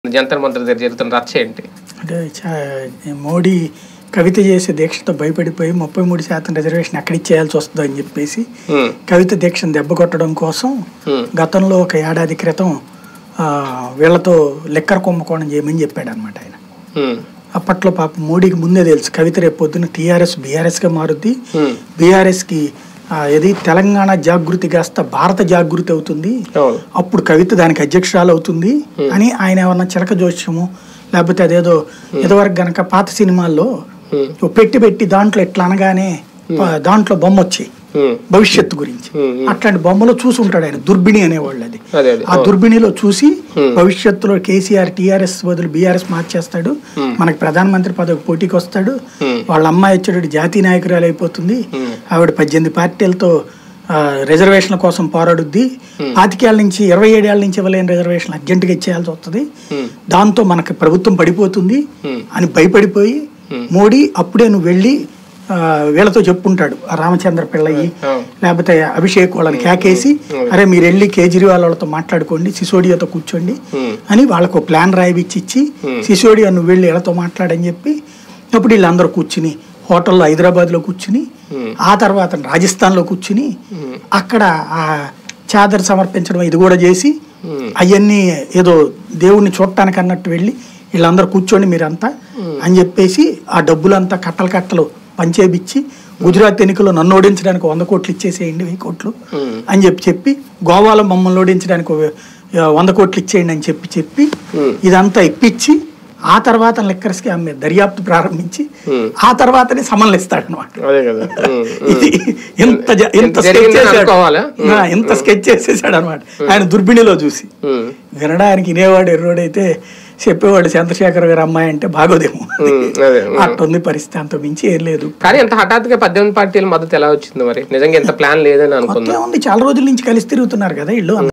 జంతర్ మంత్ర దగ్గర జరుగుతున్న రచ్చ ఏంటి అంటే చా- మోడీ కవిత చేసే దీక్షతో భయపడిపోయి ముప్పై మూడు శాతం రిజర్వేషన్ ఎక్కడికి చేయాల్సి వస్తుందో అని చెప్పేసి హ్మ్, కవిత దీక్షను దెబ్బ కొట్టడం కోసం హ్మ్, గతంలో ఒక ఏడాది క్రితం ఆ, వీళ్ళతో లెక్కర్ కుంభకోణం చేయమని చెప్పాడు అనమాట ఆయన హ్మ్, అప్పట్లో పాప మోడీకి ముందే తెలుసు కవిత రేపు పొద్దున్న టీఆర్ఎస్ బీఆర్ఎస్గా మారుద్ది హ్మ్. బీఆర్ఎస్కి ఏది తెలంగాణ జాగృతి కాస్త భారత జాగృతి అవుతుంది అవును అప్పుడు కవిత దానికి అధ్యక్షురాలు అవుతుంది అని ఆయన ఏమన్నా చిలక జోష్యము లేకపోతే అదేదో ఇదివరకు గనక పాత సినిమాల్లో హ్మ్, ఓ పెట్టి పెట్టి దాంట్లో ఎట్లా అనగానే ప- దాంట్లో బొమ్మ వచ్చి హ్మ్, భవిష్యత్తు గురించి హ్మ్, హ్మ్. అట్లాంటి బొమ్మలో చూసి ఉంటాడు ఆయన దుర్బిణి అనేవాళ్ళు అది అదే అదే ఆ దుర్బిణిలో చూసి Hmm. భవిష్యత్తులో కేసీఆర్ టీఆర్ఎస్ బదులు బీఆర్ఎస్ మార్చేస్తాడు మనకి ప్రధానమంత్రి పదవి పోటీకి వస్తాడు Hmm. వాళ్ళ అమ్మాయి వచ్చేటప్పుడు జాతీయ నాయకురాలు అయిపోతుంది Hmm. ఆవిడ పద్దెనిమిది పార్టీలతో ఆ, రిజర్వేషన్ల కోసం పోరాడుద్ది పాతికేళ్ల నుంచి ఇరవై ఏడేళ్ల నుంచి ఇవ్వలేని రిజర్వేషన్ అర్జెంటుగా ఇచ్చేయాల్సి వస్తుంది హ్మ్, దాంతో మనకి ప్రభుత్వం పడిపోతుంది Hmm. అని భయపడిపోయి Hmm. మోడీ అప్పుడే నువ్వు వెళ్ళి ఆ, వీళ్ళతో చెప్పుంటాడు ఆ రామచంద్ర పిల్లయ్యి అవును. లేకపోతే అభిషేక్ వాళ్ళని కేకేసి అరే మీరు వెళ్ళి కేజ్రీవాల్ వాళ్ళతో మాట్లాడుకోండి సిసోడియాతో కూర్చోండి హ్మ్, అని వాళ్ళకు ఒక ప్లాన్ రాయిచ్చి ఇచ్చి సిసోడియా నువ్వు వెళ్ళి వీళ్ళతో మాట్లాడని చెప్పి అప్పుడు వీళ్ళందరూ కూర్చుని హోటల్లో హైదరాబాద్లో కూర్చుని హ్మ్. ఆ తర్వాత రాజస్థాన్లో కూర్చుని హ్మ్. అక్కడ ఆ చాదర్ సమర్పించడం ఇది కూడా చేసి హ్మ్. అవన్నీ ఏదో దేవుణ్ణి చూడటానికి అన్నట్టు వెళ్ళి వీళ్ళందరూ కూర్చోండి మీరంతా అని చెప్పేసి ఆ డబ్బులంతా కట్టలు కట్టలు పంచేపిచ్చి గుజరాత్ ఎన్నికల్లో నన్ను ఓడించడానికి వంద కోట్లు ఇచ్చేసేయండి వెయ్యి కోట్లు హ్మ్. అని చెప్పి చెప్పి గోవాలో మమ్మల్ని ఓడించడానికి ఒక, ఆ, వంద కోట్లు ఇచ్చేయండి అని చెప్పి చెప్పి హ్మ్. ఇదంతా ఇప్పించి ఆ తర్వాత లిక్కర్ స్కామ్ మీద దర్యాప్తు ప్రారంభించి హ్మ్. ఆ తర్వాతనే సమన్లు ఇస్తాడు అనమాట అదే కదా హ్మ్, హ్మ్. ఇది ఎంత జ- ఎంత ఎంత sketch జరిగిందని చేశాడు. అనుకోవాలా? ఆ, ఎంత స్కెచ్ చేసేసాడు అనమాట ఆయన దుర్బిణిలో చూసి హ్మ్, వినడానికి వినేవాడు ఎర్రోడైతే చెప్పేవాడు చంద్రశేఖర్ గారు అమ్మాయి అంటే బాగోదేమో హ్మ్, అదే హ్మ్. అట్టుంది పరిస్థితి అంత మించి ఏం లేదు కానీ ఎంత హఠాత్తుగా పద్దెనిమిది పార్టీల మద్దతు ఎలా వచ్చింది మరి నిజంగా ఎంత ప్లాన్ లేదని అనుకుందాం కొత్త ఉంది చాలా రోజుల నుంచి కలిసి తిరుగుతున్నారు కదా ఇల్లు